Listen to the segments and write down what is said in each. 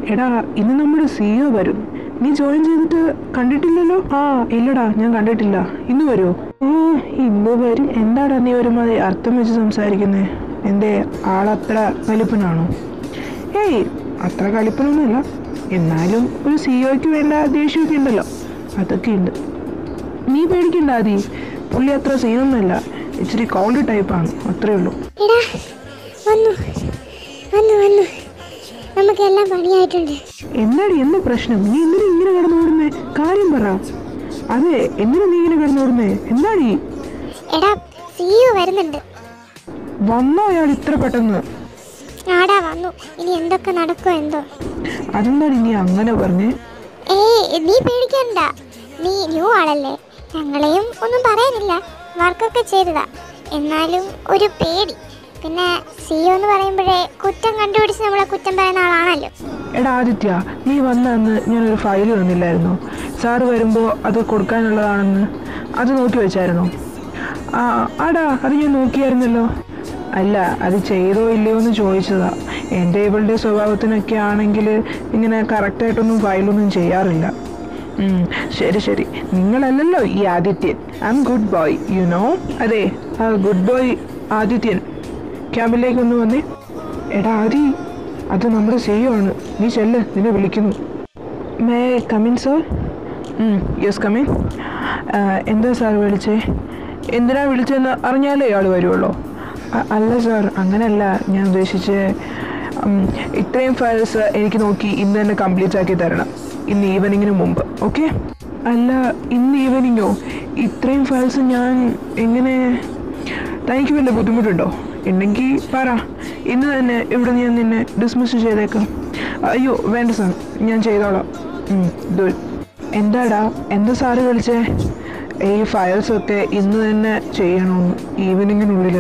എടാ ഇന്ന് നമ്മുടെ സിഇഒ വരും നീ ജോയിൻ ചെയ്തിട്ട് കണ്ടിട്ടില്ലല്ലോ ആ ഇല്ലടാ ഞാൻ കണ്ടിട്ടില്ല ഇന്ന് വരുമോ ആ ഇന്ന് വരും എന്താടാ നീ ഒരുമാതിരി അർത്ഥം വെച്ച് സംസാരിക്കുന്നേ എന്തേ ആളത്ര വലിപ്പനാണോ ഏയ് അത്ര കളിപ്പനൊന്നുമില്ല എന്നാലും ഒരു സിഇഒക്ക് വേണ്ട ദേഷ്യമൊക്കെ ഉണ്ടല്ലോ അതൊക്കെ ഉണ്ട് നീ പേടിക്കണ്ട ആദി പുള്ളി അത്ര സീനൊന്നുമല്ല ഇച്ചിരി കോൾഡ് ടൈപ്പാണ് അത്രേ ഉള്ളൂ എടാ വന്നു വന്നു വന്നു നമുക്കെല്ലാം പണിയായിട്ടുണ്ട് എന്താടി എന്താ പ്രശ്നം നീ എന്തിനാ ഇങ്ങനെ കിടന്നോടുന്നേ കാര്യം പറ അതെ എന്തിനാ നീ ഇങ്ങനെ കിടന്നോടുന്നേ എന്താടി എടാ സിഇഒ വരുന്നുണ്ട് വന്നോ അയാൾ ഇത്ര പെട്ടെന്ന് ആടാ വന്നു ഇനി എന്തൊക്കെ നടക്കോ എന്തോ അതെന്താടി നീ അങ്ങനെ പറഞ്ഞേ ഏയ് നീ പേടിക്കണ്ട നീ ന്യൂ ആളല്ലേ ഞങ്ങളെയും ഒന്നും പറയാനില്ല വർക്കൊക്കെ ചെയ്തതാ എന്നാലും ഒരു പേടി പിന്നെ സിഇഒ എന്ന് പറയുമ്പോഴേ കുറ്റം കണ്ടുപിടിച്ച് നമ്മളെ കുറ്റം പറയുന്ന ആളാണല്ലോ എടാ ആദിത്യ നീ വന്ന അന്ന് ഞാനൊരു ഫയൽ തന്നില്ലായിരുന്നോ സാറ് വരുമ്പോൾ അത് കൊടുക്കാനുള്ളതാണെന്ന് അത് നോക്കി വെച്ചായിരുന്നോ ആ ആടാ അത് ഞാൻ നോക്കിയായിരുന്നല്ലോ അല്ല അത് ചെയ്തോ ഇല്ലയോ എന്ന് ചോദിച്ചതാ എൻ്റെ ഇവളുടെ സ്വഭാവത്തിനൊക്കെ ആണെങ്കിൽ ഇങ്ങനെ കറക്റ്റായിട്ടൊന്നും ഫയലൊന്നും ചെയ്യാറില്ല ഉം, ശരി ശരി നിങ്ങളല്ലല്ലോ ഈ Adithyan I am good boy you know അതെ ആ ഗുഡ് ബോയ് ആദിത്യൻ ക്യാമ്പിലേക്ക് ഒന്ന് വന്നേ എടാ ആദി അത് നമ്മുടെ സിഇഒ ആണ് നീ ചെല്ല് നിന്നെ വിളിക്കുന്നു may come in sir yes come in എന്താ സാർ വിളിച്ചേ എന്തിനാ വിളിച്ചതെന്ന് അറിഞ്ഞാലേ ഇയാൾ വരുള്ളൂ അ- അല്ല സാർ അങ്ങനെയല്ല ഞാൻ ഉദ്ദേശിച്ച് ഉം, ഇത്രയും ഫയൽസ് എനിക്ക് നോക്കി ഇന്ന് തന്നെ കംപ്ലീറ്റ് ആക്കി തരണം ഇന്ന് ഈവനിങ്ങിന് മുമ്പ് ഓക്കെ അല്ല ഇന്ന് ഈവനിങ്ങോ ഇത്രയും ഫയൽസ് ഞാൻ എങ്ങനെ തനിക്ക് വല്ല ബുദ്ധിമുട്ടുണ്ടോ ഉണ്ടെങ്കിൽ പറ ഇന്ന് തന്നെ ഇവിടെ ഞാൻ നിന്നെ ഡിസ്മിസ് ചെയ്തേക്കാം അയ്യോ വേണ്ട സാർ ഞാൻ ചെയ്തോളാം ഗുഡ് എന്താടാ എന്താ സാറ് വിളിച്ചേ ഈ ഫയൽസ് ഒക്കെ ഇന്ന് തന്നെ ചെയ്യണമെന്ന് ഈവനിങ്ങിനുള്ളിൽ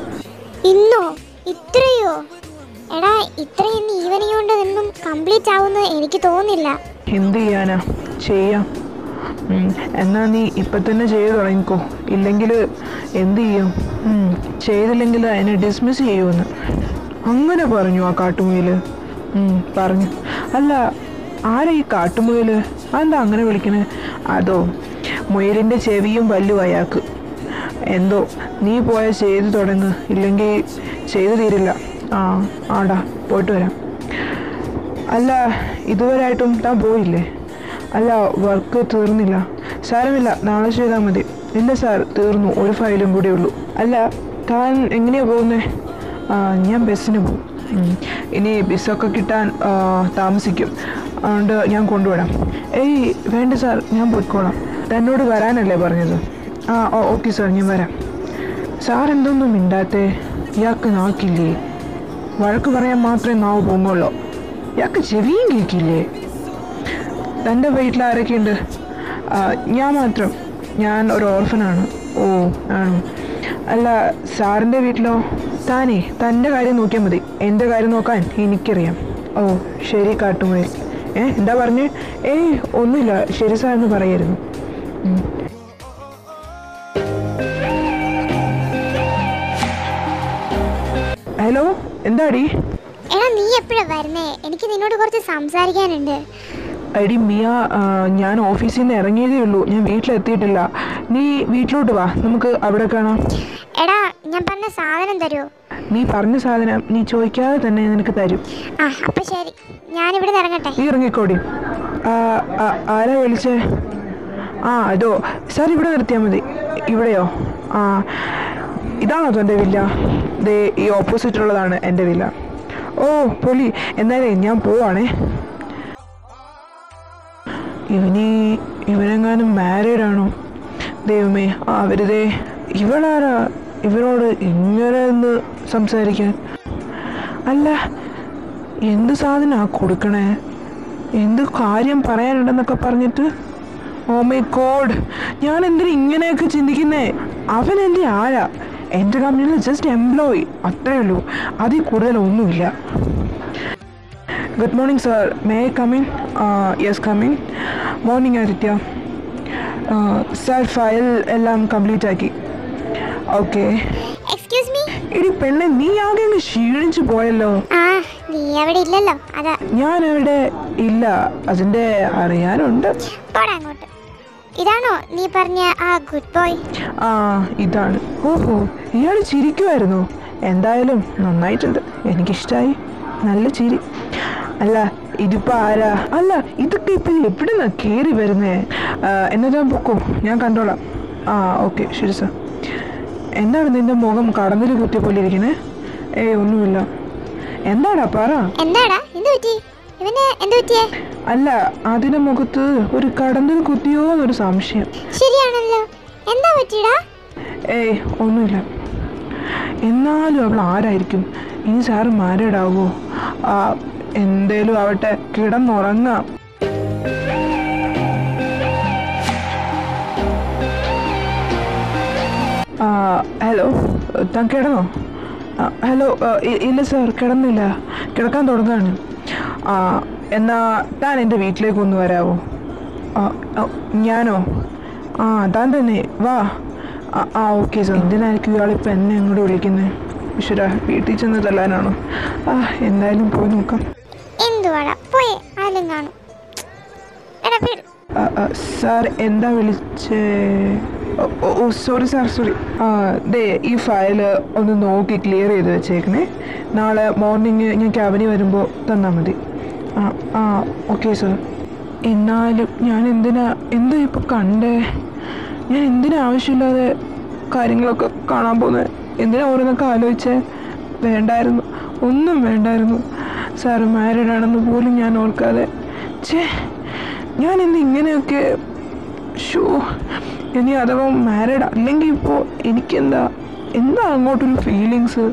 ഇന്നോ ഇത്രയോ എടാ ഇത്രയും ഈവനിങ് കൊണ്ട് ഒന്നും കംപ്ലീറ്റ് ആവുമെന്ന് എനിക്ക് തോന്നുന്നില്ല എന്ത് ചെയ്യാനാ ചെയ്യാം ഉം, എന്നാ നീ ഇപ്പം തന്നെ ചെയ്തു തുടങ്ങിക്കോ ഇല്ലെങ്കിൽ എന്ത് ചെയ്യും ഉം, ചെയ്തില്ലെങ്കിൽ അതിനെ ഡിസ്മിസ് ചെയ്യുമെന്ന് അങ്ങനെ പറഞ്ഞു ആ കാട്ടുമുയിൽ പറഞ്ഞു അല്ല ആരാ ഈ കാട്ടുമുയിൽ അതെന്താ അങ്ങനെ വിളിക്കണേ അതോ മുയലിൻ്റെ ചെവിയും പല്ലും അയാൾക്ക് എന്തോ നീ പോയാൽ ചെയ്തു തുടങ്ങ് ഇല്ലെങ്കിൽ ചെയ്തു തീരില്ല ആ ആടാ പോയിട്ട് വരാം അല്ല ഇതുവരെയായിട്ടും താൻ പോയില്ലേ അല്ല വർക്ക് തീർന്നില്ല സാരമില്ല നാളെ ചെയ്താൽ മതി ഇല്ല സാർ തീർന്നു ഒരു ഫയലും കൂടെ ഉള്ളൂ അല്ല താൻ എങ്ങനെയാ പോകുന്നേ ആ ഞാൻ ബസ്സിന് പോകും ഉം. ഇനി ബസ്സൊക്കെ കിട്ടാൻ ആ, താമസിക്കും അതുകൊണ്ട് ഞാൻ കൊണ്ടുവിടാം ഏയ് വേണ്ട സാർ ഞാൻ പോയിക്കോളാം തന്നോട് വരാനല്ലേ പറഞ്ഞത് ആ ഓക്കെ സാർ ഞാൻ വരാം സാർ എന്തൊന്നും മിണ്ടാത്തേ ഇയാൾക്ക് നാക്കില്ലേ വഴക്ക് പറയാൻ മാത്രമേ നാവ് പോകുള്ളൂ ഇയാൾക്ക് ചെവിയും കേൾക്കില്ലേ തൻ്റെ വീട്ടിൽ ആരൊക്കെയുണ്ട് ആ, ഞാൻ മാത്രം ഞാൻ ഒരു ഓർഫനാണ് ഓ ആണോ അല്ല സാറിൻ്റെ വീട്ടിലോ താനേ തൻ്റെ കാര്യം നോക്കിയാൽ മതി എൻ്റെ കാര്യം നോക്കാൻ എനിക്കറിയാം ഓ ശരി കാട്ടുമുയൽ ഏ എന്താ പറഞ്ഞേ ഏയ് ഒന്നുമില്ല ശരി സാറെന്ന് പറയായിരുന്നു ഉം. ഹലോ എന്താടി എടാ നീ എപ്പോഴാ വരുന്നേ എനിക്ക് നിന്നോട് കുറച്ച് സംസാരിക്കാനുണ്ട് എടി മിയ ആ, ഞാൻ ഓഫീസിൽ നിന്ന് ഇറങ്ങിയതേ ഉള്ളൂ ഞാൻ വീട്ടിലെത്തിയിട്ടില്ല നീ വീട്ടിലോട്ട് വാ നമുക്ക് അവിടെ കാണാം എടാ ഞാൻ പറഞ്ഞ സാധനം തരുമോ നീ പറഞ്ഞ സാധനം നീ ചോദിക്കാതെ തന്നെ നിനക്ക് തരും ആ അപ്പൊ ശരി ഞാനിവിടെ നിന്ന് ഇറങ്ങട്ടെ നീ ഇറങ്ങിക്കോടി ആ, ആ, ആരാ വിളിച്ചേ ആ അതോ സാർ ഇവിടെ നിർത്തിയാൽ മതി ഇവിടെയോ ആ ഇതാണോ തൻ്റെ വില്ല ദേ ഈ ഓപ്പോസിറ്റുള്ളതാണ് എൻ്റെ വില്ല ഓ പൊളി എന്നാലേ ഞാൻ പോവാണേ ഇവനീ ഇവനെങ്ങാനും മാരീഡ് ആണോ ദൈവമേ ആ അവരുതേ ഇവളാരാ ഇവനോട് ഇങ്ങനെ ഒന്ന് സംസാരിക്കാൻ അല്ല എന്ത് സാധനാ കൊടുക്കണേ എന്ത് കാര്യം പറയാനുണ്ടെന്നൊക്കെ പറഞ്ഞിട്ട് ഓ മൈ ഗോഡ് ഞാൻ എന്തിനാ ഇങ്ങനെയൊക്കെ ചിന്തിക്കുന്നേ അവൻ എൻ്റെ ആരാ എൻ്റെ കമ്പനിയിൽ ജസ്റ്റ് എംപ്ലോയി അത്രേ ഉള്ളൂ അതിൽ കൂടുതൽ ഒന്നുമില്ല good morning sir may I come in yes come in morning Aditya sir file എല്ലാം കംപ്ലീറ്റ് ആക്കി ഓക്കെ എക്സ്ക്യൂസ് മീ എടി പെണ്ണെ നീ ആകെ അങ്ങ് ക്ഷീണിച്ചു പോയല്ലോ ആ നീ അവിടെ ഇല്ലല്ലോ അതാ ഞാൻ അവിടെ ഇല്ല അതിന്റെ അറിയാനുണ്ട് പോടാ അങ്ങോട്ട് ഇതാണോ നീ പറഞ്ഞ ആ ഗുഡ് ബോയ് ആ ഇതാണ് ഓഹോ ഇയാൾ ചിരിക്കുമായിരുന്നു എന്തായാലും നന്നായിട്ടുണ്ട് എനിക്കിഷ്ടായി നല്ല ചിരി അല്ല ഇതിപ്പോ ആരാ അല്ല ഇതൊക്കെ ഇപ്പൊ എവിടുന്നാ കേറി വരുന്നേ ആ, എന്നതാ പൊക്കോ ഞാൻ കണ്ടോളാം ആ ഓക്കെ ശരി സാർ എന്താണ് നിന്റെ മുഖം കടന്നിൽ കുത്തിയ പോലെ ഇരിക്കുന്നേ ഏയ് ഒന്നുമില്ല എന്താടാ പറ എന്താടാ എന്ത് പറ്റി ഇവന് എന്ത് പറ്റിയേ അല്ല അതിന്റെ മുഖത്ത് ഒരു കടന്നിൽ കുത്തിയോ എന്നൊരു സംശയം ശരിയാണല്ലോ എന്താ പറ്റിയടാ ഏയ് ഒന്നുമില്ല എന്നാലും അവൾ ആരായിരിക്കും ഇനി സാറ് മാരീഡ് ആവുമോ ആ എന്തേലും ആവട്ടെ കിടന്നുറങ്ങാം ആ, ഹലോ താൻ കിടന്നോ ആ, ഹലോ ആ, ഇ- ഇല്ല സാർ കിടന്നില്ല കിടക്കാൻ തുടങ്ങാണ് ആ എന്നാ താൻ എൻ്റെ വീട്ടിലേക്ക് ഒന്ന് വരാവോ ആ, ആ, ഞാനോ ആ താൻ തന്നെ വാ ആ, ആ ഓക്കെ സാർ എന്തിനായിരിക്കും ഇയാളിപ്പോൾ എന്നെ അങ്ങോട്ട് വിളിക്കുന്നത് ഈശ്വര വീട്ടിൽ ചെന്ന് തല്ലാനാണോ ആ എന്തായാലും പോയി നോക്കാം എന്തുവാടാ പോയേ ആരും കാണും എടാ വീട് ആ, ആ, സാർ എന്താ വിളിച്ചേ ഓ, ഓ, ഓ സോറി സാർ സോറി ആ ദേ ഈ ഫയല് ഒന്ന് നോക്കി ക്ലിയർ ചെയ്ത് വെച്ചേക്കണേ നാളെ മോർണിംഗ് ഞാൻ ക്യാബിനി വരുമ്പോൾ തന്നാൽ മതി ആ ആ ഓക്കെ സാർ എന്നാലും ഞാൻ എന്തിനാ എന്താ ഇപ്പോൾ കണ്ടേ ഞാൻ എന്തിനാ ആവശ്യമില്ലാതെ കാര്യങ്ങളൊക്കെ കാണാൻ പോകുന്നത് എന്തിനാ ഓരോന്നൊക്കെ ആലോചിച്ചേ വേണ്ടായിരുന്നു ഒന്നും വേണ്ടായിരുന്നു സാർ മാരീഡ് ആണെന്ന് പോലും ഞാൻ ഓർക്കാതെ ഛേ ഞാൻ ഇന്ന് ഇങ്ങനെയൊക്കെ ഷോ ഇനി അഥവാ മാരീഡ് അല്ലെങ്കിൽ ഇപ്പോൾ എനിക്കെന്താ എന്താ അങ്ങോട്ടൊരു ഫീലിങ്സ്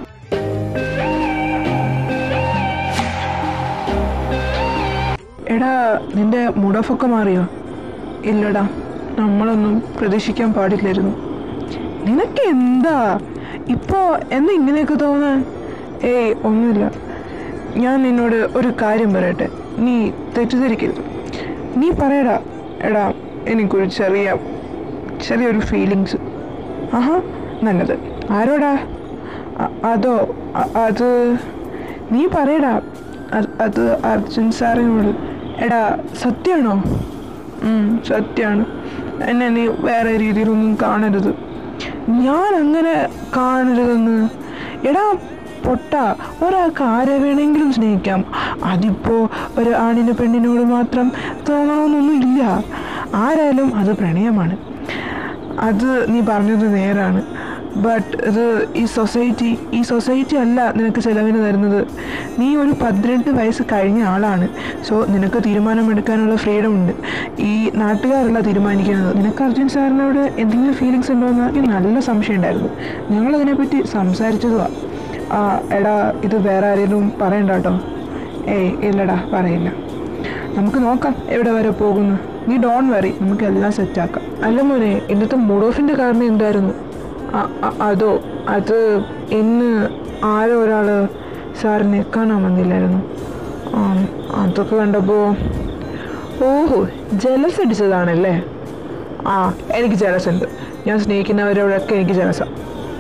എടാ നിന്റെ മുടഫൊക്കെ മാറിയോ ഇല്ലടാ നമ്മളൊന്നും പ്രതീക്ഷിക്കാൻ പാടില്ലായിരുന്നു നിനക്ക് എന്താ ഇപ്പോ എന്താ ഇങ്ങനെയൊക്കെ തോന്നാൻ ഏയ് ഒന്നുമില്ല ഞാൻ നിന്നോട് ഒരു കാര്യം പറയട്ടെ നീ തെറ്റിദ്ധരിക്കരുത് നീ പറയടാ എടാ എനിക്കൊരു ചെറിയ ചെറിയൊരു ഫീലിങ്സ് ആഹാ നല്ലത് ആരോടാ അ- അതോ അ- അത് നീ പറയടാ അത് അത് അർജുൻ സാറിനോട് എടാ സത്യമാണോ ഉം, സത്യമാണ് എന്നെ നീ വേറെ രീതിയിലൊന്നും കാണരുത് ഞാൻ അങ്ങനെ കാണരുതെന്ന് എടാ പൊട്ട ഒരാൾക്ക് ആരെ വേണമെങ്കിലും സ്നേഹിക്കാം അതിപ്പോ ഒരു ആണിന് പെണ്ണിനോട് മാത്രം തോന്നണമെന്നൊന്നും ഇല്ല ആരായാലും അത് പ്രണയമാണ് അത് നീ പറഞ്ഞത് നേരാണ് ബട്ട് ഇത് ഈ സൊസൈറ്റി ഈ സൊസൈറ്റി അല്ല നിനക്ക് ചിലവിന് തരുന്നത് നീ ഒരു പതിനെട്ട് വയസ്സ് കഴിഞ്ഞ ആളാണ് സോ നിനക്ക് തീരുമാനമെടുക്കാനുള്ള ഫ്രീഡം ഉണ്ട് ഈ നാട്ടുകാരല്ല തീരുമാനിക്കുന്നത് നിനക്ക് അർജുൻ സാറിനോട് എന്തെങ്കിലും ഫീലിങ്സ് ഉണ്ടോ എന്ന് എനിക്ക് നല്ല സംശയം ഉണ്ടായിരുന്നു ഞങ്ങൾ അതിനെപ്പറ്റി സംസാരിച്ചതുമാണ് ആ എടാ ഇത് വേറെ ആരെങ്കിലും പറയണ്ട കേട്ടോ ഏയ് ഇല്ലടാ പറയില്ല നമുക്ക് നോക്കാം എവിടെ വരെ പോകുന്നു നീ ഡോൺ വറി നമുക്ക് എല്ലാം സെറ്റാക്കാം അല്ല മോനെ ഇന്നത്തെ മൂഡ് ഓഫിൻ്റെ കാരണം എന്തായിരുന്നു അ- അ- അതോ അത് ഇന്ന് ആരോ ഒരാൾ സാറിനെ കാണാൻ വന്നില്ലായിരുന്നു ആം, അതൊക്കെ കണ്ടപ്പോൾ ഓഹോ ജലസ് അടിച്ചതാണല്ലേ ആ എനിക്ക് ജലസ് ഉണ്ട് ഞാൻ സ്നേഹിക്കുന്നവരോടൊക്കെ എനിക്ക് ജലസാണ്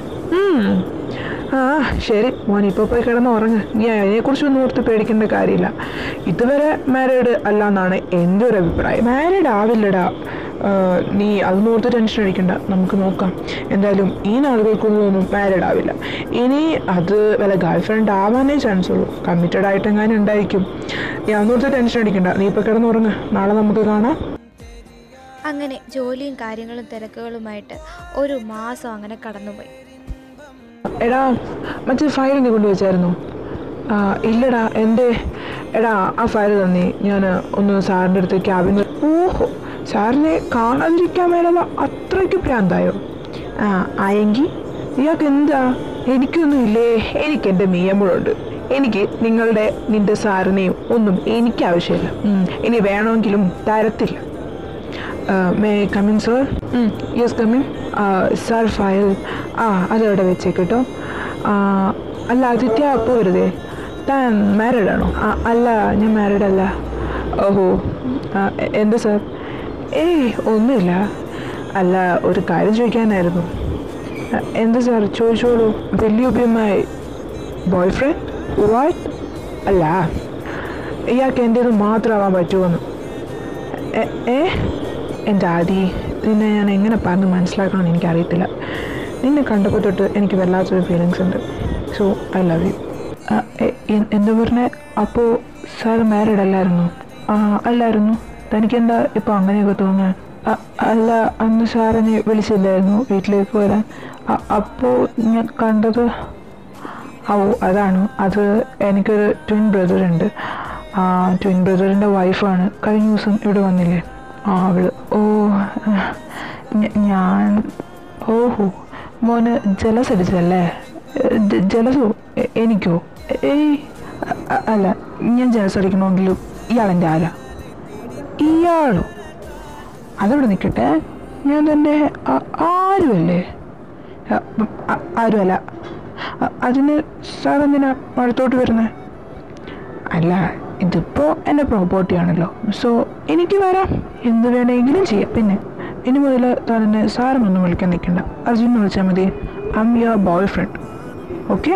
ആ ശരി മോൻ ഇപ്പോൾ പോയി കിടന്ന് ഉറങ്ങ് നീ അതിനെക്കുറിച്ചൊന്നും ഓർത്ത് പേടിക്കേണ്ട കാര്യമില്ല ഇതുവരെ മാരീഡ് അല്ല എന്നാണ് എൻ്റെ ഒരു അഭിപ്രായം മാരീഡ് ആവില്ലടാ ആ, നീ അതൊന്നും ഓർത്ത് ടെൻഷൻ അടിക്കണ്ട നമുക്ക് നോക്കാം എന്തായാലും ഈ നാളുകൾക്കൊന്നും മാരീഡ് ആവില്ല ഇനി അത് വല്ല ഗേൾ ഫ്രണ്ട് ആവാനേ ചാൻസ് ഉള്ളൂ കമ്മിറ്റഡ് ആയിട്ടെങ്ങാനും ഉണ്ടായിരിക്കും നീ അതൊന്നും ഓർത്ത് ടെൻഷൻ അടിക്കണ്ട നീ ഇപ്പോൾ കിടന്ന് ഉറങ്ങ് നാളെ നമുക്ക് കാണാം അങ്ങനെ ജോലിയും കാര്യങ്ങളും തിരക്കുകളുമായിട്ട് ഒരു മാസം അങ്ങനെ കടന്നുപോയി എടാ മറ്റേ ഫയൽ നീ കൊണ്ടുവച്ചായിരുന്നു ആ ഇല്ലടാ എൻ്റെ എടാ ആ ഫയൽ തന്നേ ഞാൻ ഒന്ന് സാറിൻ്റെ അടുത്ത് ക്യാബിന് ഓഹോ സാറിനെ കാണാതിരിക്കാൻ മേലത അത്രയ്ക്ക് ഭ്രാന്തായോ ആ ആയെങ്കിൽ ഇയാൾക്ക് എന്താ എനിക്കൊന്നും ഇല്ലേ എനിക്ക് എൻ്റെ മിയമ്പുഴുണ്ട് എനിക്ക് നിങ്ങളുടെ നിന്റെ സാറിനെയും ഒന്നും എനിക്ക് ആവശ്യമില്ല ഉം, ഇനി വേണമെങ്കിലും തരത്തില്ല may come in sir yes come in sir file ആ അതവിടെ വെച്ചേക്കട്ടോ അല്ല ആദിത്യ അപ്പോൾ വെറുതെ താൻ മാരീഡ് ആണോ ആ, അല്ല ഞാൻ മാരീഡ് അല്ല ഓഹോ ആ, എ- എന്താ സാർ ഏയ് ഒന്നുമില്ല അല്ല ഒരു കാര്യം ചോദിക്കാനായിരുന്നു എന്താ സാർ ചോദിച്ചോളൂ വലിയ ഉപയമായി ബോയ് ഫ്രണ്ട് വാട്ട് അല്ല ഇയാൾക്ക് എൻ്റേത് മാത്രമാവാൻ പറ്റുമെന്ന് എ- ഏ എൻ്റെ ആദി നിന്നെ ഞാൻ എങ്ങനെ പറഞ്ഞ് മനസ്സിലാക്കണമെന്ന് എനിക്കറിയത്തില്ല നിന്നെ കണ്ടപ്പോൾ തൊട്ട് എനിക്ക് വല്ലാത്തൊരു ഫീലിങ്സ് ഉണ്ട് സോ ഐ ലവ് യു എന്താ പറഞ്ഞേ അപ്പോൾ സാർ മാരീഡ് അല്ലായിരുന്നു ആ അല്ലായിരുന്നു തനിക്കെന്താ ഇപ്പോൾ അങ്ങനെയൊക്കെ തോന്നാൻ അ- അല്ല അന്ന് സാറിനെ വിളിച്ചില്ലായിരുന്നു വീട്ടിലേക്ക് വരാൻ അ- അപ്പോൾ ഞാൻ കണ്ടത് ഓ അതാണ് അത് എനിക്കൊരു ട്വിൻ ബ്രദർ ഉണ്ട് ആ ട്വിൻ ബ്രദറിൻ്റെ വൈഫാണ് കഴിഞ്ഞ ദിവസം ഇവിടെ വന്നില്ലേ ആ അവള് ഓ ഞ- ഞാൻ ഓഹോ മോന് ജലസ് അടിച്ചല്ലേ ജ- ജലസോ എ- എനിക്കോ ഏയ് അ- അ- അല്ല ഞാൻ ജലസ് അടിക്കണമെങ്കിലും ഇയാളെൻ്റെ ആരാ ഇയാളോ അതവിടെ നിൽക്കട്ടെ ഞാൻ തന്നെ ആ- ആരുമല്ലേ അ- അ- ആരുമല്ല അ- അതിന് സാർ എന്തിനാ അടുത്തോട്ട് വരുന്നത് അല്ല ഇതിപ്പോൾ എൻ്റെ പ്രോപ്പർട്ടി ആണല്ലോ സോ എനിക്ക് വരാം എന്ത് വേണമെങ്കിലും ചെയ്യാം പിന്നെ ഇനി മുതൽ താൻ എന്നെ സാറിനൊന്നും വിളിക്കാൻ നിൽക്കണ്ട അർജുൻ എന്ന് വിളിച്ചാൽ മതി I am your boyfriend okay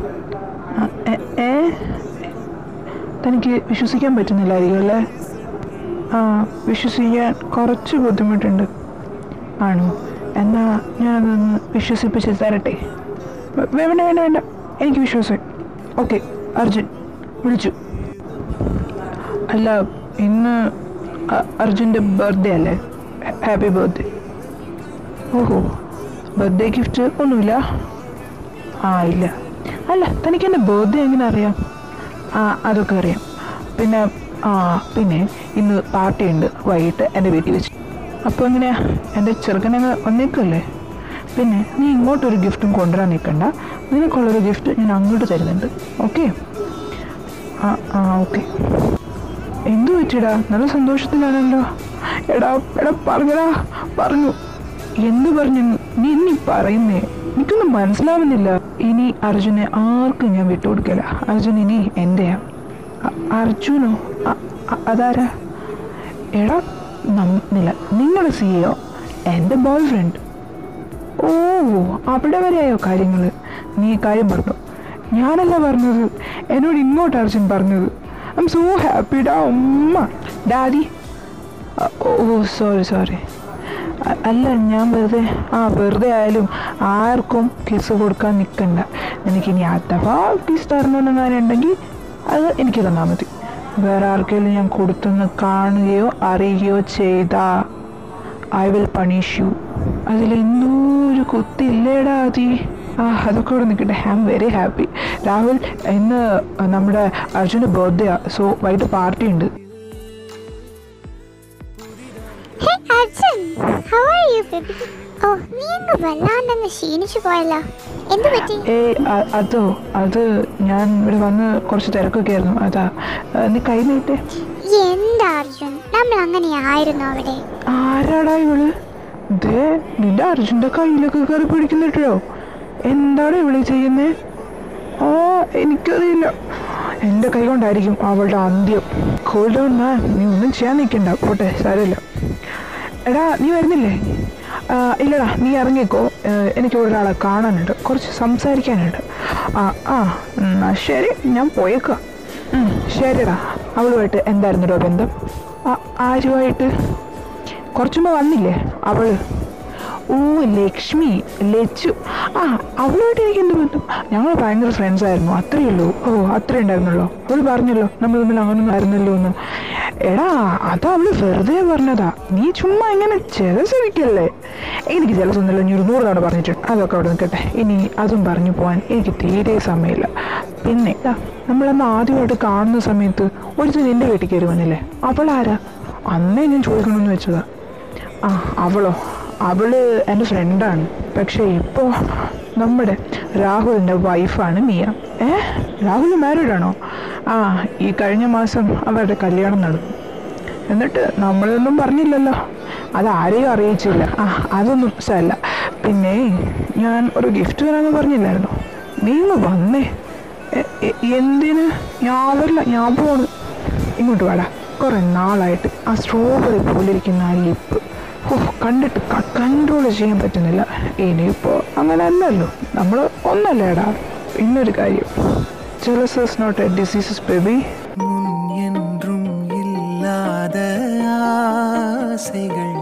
ഏ തനിക്ക് വിശ്വസിക്കാൻ പറ്റുന്നില്ലായിരിക്കും അല്ലേ ആ വിശ്വസിക്കാൻ കുറച്ച് ബുദ്ധിമുട്ടുണ്ട് ആണോ എന്നാ ഞാനതൊന്ന് വിശ്വസിപ്പിച്ച് തരട്ടെ വേ- വേണ്ട വേണ്ട വേണ്ട എനിക്ക് വിശ്വാസം ഓക്കെ അർജുൻ വിളിച്ചു അല്ല ഇന്ന് അ- അർജുൻ്റെ ബർത്ത്ഡേ അല്ലേ ഹാപ്പി ബർത്ത്ഡേ ഓഹോ ബർത്ത്ഡേ ഗിഫ്റ്റ് ഒന്നുമില്ല ആ ഇല്ല അല്ല തനിക്ക് എൻ്റെ ബർത്ത്ഡേ എങ്ങനെ അറിയാം ആ അതൊക്കെ അറിയാം പിന്നെ ആ പിന്നെ ഇന്ന് പാർട്ടി ഉണ്ട് വൈകിട്ട് എൻ്റെ വീട്ടിൽ വെച്ച് അപ്പോൾ എങ്ങനെയാ എൻ്റെ ചെറുക്കനങ്ങ് വന്നേക്കല്ലേ പിന്നെ നീ ഇങ്ങോട്ടൊരു ഗിഫ്റ്റും കൊണ്ടുവരാൻ നിൽക്കണ്ട നിനക്കുള്ളൊരു ഗിഫ്റ്റ് ഞാൻ അങ്ങോട്ട് തരുന്നുണ്ട് ഓക്കെ ആ ആ ഓക്കെ എന്തു പറ്റിയടാ നല്ല സന്തോഷത്തിലാണല്ലോ എടാ എടാ പറഞ്ഞടാ പറഞ്ഞു എന്ത് പറഞ്ഞു നീ നീ പറയുന്നേ എനിക്കൊന്നും മനസ്സിലാവുന്നില്ല ഇനി അർജുനെ ആർക്കും ഞാൻ വിട്ടുകൊടുക്കില്ല അർജുൻ ഇനി എൻ്റെയാ അ- അർജുനോ അ- അ- അതാരാ എടാ നം- നില നിങ്ങളുടെ സിഇഒ എൻ്റെ ബോയ് ഫ്രണ്ട് ഓ അവിടെ വരെയായോ കാര്യങ്ങൾ നീ ഈ കാര്യം പറഞ്ഞു ഞാനല്ല പറഞ്ഞത് എന്നോട് ഇങ്ങോട്ട് അർജുൻ പറഞ്ഞത് ഐ എം സോ ഹാപ്പിഡാ ഉമ്മ ഡാഡി ഓ സോറി സോറി അല്ല ഞാൻ വെറുതെ ആ വെറുതെ ആയാലും ആർക്കും കിസ് കൊടുക്കാൻ നിൽക്കണ്ട എനിക്കിനി അഥവാ കിസ് തരണമെന്നെങ്ങാനുണ്ടെങ്കിൽ അത് എനിക്ക് തന്നാൽ മതി വേറെ ആർക്കെങ്കിലും ഞാൻ കൊടുത്തെന്ന് കാണുകയോ അറിയുകയോ ചെയ്താ ഐ വിൽ പണിഷ് യു അതിലെന്തോ ഒരു കുത്തില്ലേടാ അതി ആ അതൊക്കെ ഇവിടെ നിൽക്കട്ടെ I am very happy Rahul ഇന്ന് നമ്മുടെ അർജുൻ്റെ ബർത്ത്ഡേ ആ സോ വൈകിട്ട് പാർട്ടി ഉണ്ട് hey Arjun how are you baby ഓ നീ അങ്ങ് വല്ലാണ്ടങ്ങ് ക്ഷീണിച്ചു പോയല്ലോ എന്തു പറ്റി ഏയ് അ- അതോ അത് ഞാൻ ഇവിടെ വന്ന് കുറച്ച് തിരക്കൊക്കെ ആയിരുന്നു അതാ ആ, നീ കൈ നീട്ടെ എന്താ അർജുൻ നമ്മൾ അങ്ങനെയായിരുന്നു അവിടെ ആരാടാ ഇവള് ദേ നിന്റെ അർജുൻ്റെ കയ്യിലൊക്കെ കയറി പിടിക്കുന്നിട്ടോ എന്താണ് ഇവള് ചെയ്യുന്നേ ആ എനിക്കറിയില്ല എൻ്റെ കൈ കൊണ്ടായിരിക്കും അവളുടെ അന്ത്യം കോൾ ഡൗൺ മാൻ നീ ഒന്നും ചെയ്യാൻ നിൽക്കണ്ട പോട്ടെ സാരമില്ല എടാ നീ വരുന്നില്ലേ ആ, ഇല്ലടാ നീ ഇറങ്ങിക്കോ ഏ, എനിക്ക് ഒരാളെ കാണാനുണ്ട് കുറച്ച് സംസാരിക്കാനുണ്ട് ആ ആ എന്നാ ശരി ഞാൻ പോയേക്കാം ഉം, ശരിടാ അവളുമായിട്ട് എന്തായിരുന്നോ ബന്ധം ആ, ആരുമായിട്ട് കുറച്ചുമ്പോ വന്നില്ലേ അവള് ഓ ലക്ഷ്മി ലച്ചു ആ അവളുമായിട്ട് എനിക്ക് എന്ത് ബന്ധം ഞങ്ങൾ ഭയങ്കര ഫ്രണ്ട്സ് ആയിരുന്നു അത്രയേ ഉള്ളൂ ഓ അത്രേ ഉണ്ടായിരുന്നുള്ളൂ അവൾ പറഞ്ഞല്ലോ നമ്മൾ തമ്മിൽ അങ്ങനൊന്നും ആയിരുന്നല്ലോ എന്ന് എടാ അത് അവള് വെറുതെ പറഞ്ഞതാ നീ ചുമ്മാ ഇങ്ങനെ ജലസരിക്കല്ലേ എനിക്ക് ജലസൊന്നുമില്ല ഞാൻ ഒരു നൂറ് തവണ പറഞ്ഞിട്ടുണ്ട് അതൊക്കെ അവിടെ നിൽക്കട്ടെ ഇനി അതും പറഞ്ഞു പോകാൻ എനിക്ക് തീരെ സമയമില്ല പിന്നെ ദാ, നമ്മളന്ന് ആദ്യമായിട്ട് കാണുന്ന സമയത്ത് ഒരു ദിവസം എൻ്റെ വീട്ടിൽ കയറി വന്നില്ലേ അവളാരാ അന്നേ ഞാൻ ചോദിക്കണമെന്ന് വെച്ചതാ ആ അവളോ അവള് എൻ്റെ ഫ്രണ്ടാണ് പക്ഷേ ഇപ്പോൾ നമ്മുടെ രാഹുലിൻ്റെ വൈഫാണ് മിയ ഏ രാഹുൽ മാരീഡ് ആണോ ആ ഈ കഴിഞ്ഞ മാസം അവരുടെ കല്യാണം നടന്നു എന്നിട്ട് നമ്മളൊന്നും പറഞ്ഞില്ലല്ലോ അത് ആരെയും അറിയിച്ചില്ല ആ അതൊന്നും സാരല്ല പിന്നെ ഞാൻ ഒരു ഗിഫ്റ്റ് തരാമെന്ന് പറഞ്ഞില്ലായിരുന്നോ നീ ഇങ്ങ് വന്നേ എ- എ- എന്തിന് ഞാൻ വരില്ല ഞാൻ പോണ് ഇങ്ങോട്ട് വാടാ കുറേ നാളായിട്ട് ആ സ്ട്രോബെറി പോലെ ഇരിക്കുന്ന ആ ലിപ്പ് ഓ കണ്ടിട്ട് കൺട്രോൾ ചെയ്യാൻ പറ്റുന്നില്ല ഇനിയിപ്പോൾ അങ്ങനെ അല്ലല്ലോ നമ്മൾ ഒന്നല്ലേടാ പിന്നൊരു കാര്യം jealousy's not a diseases baby முன் என்றும் இல்லாத ஆசைகள்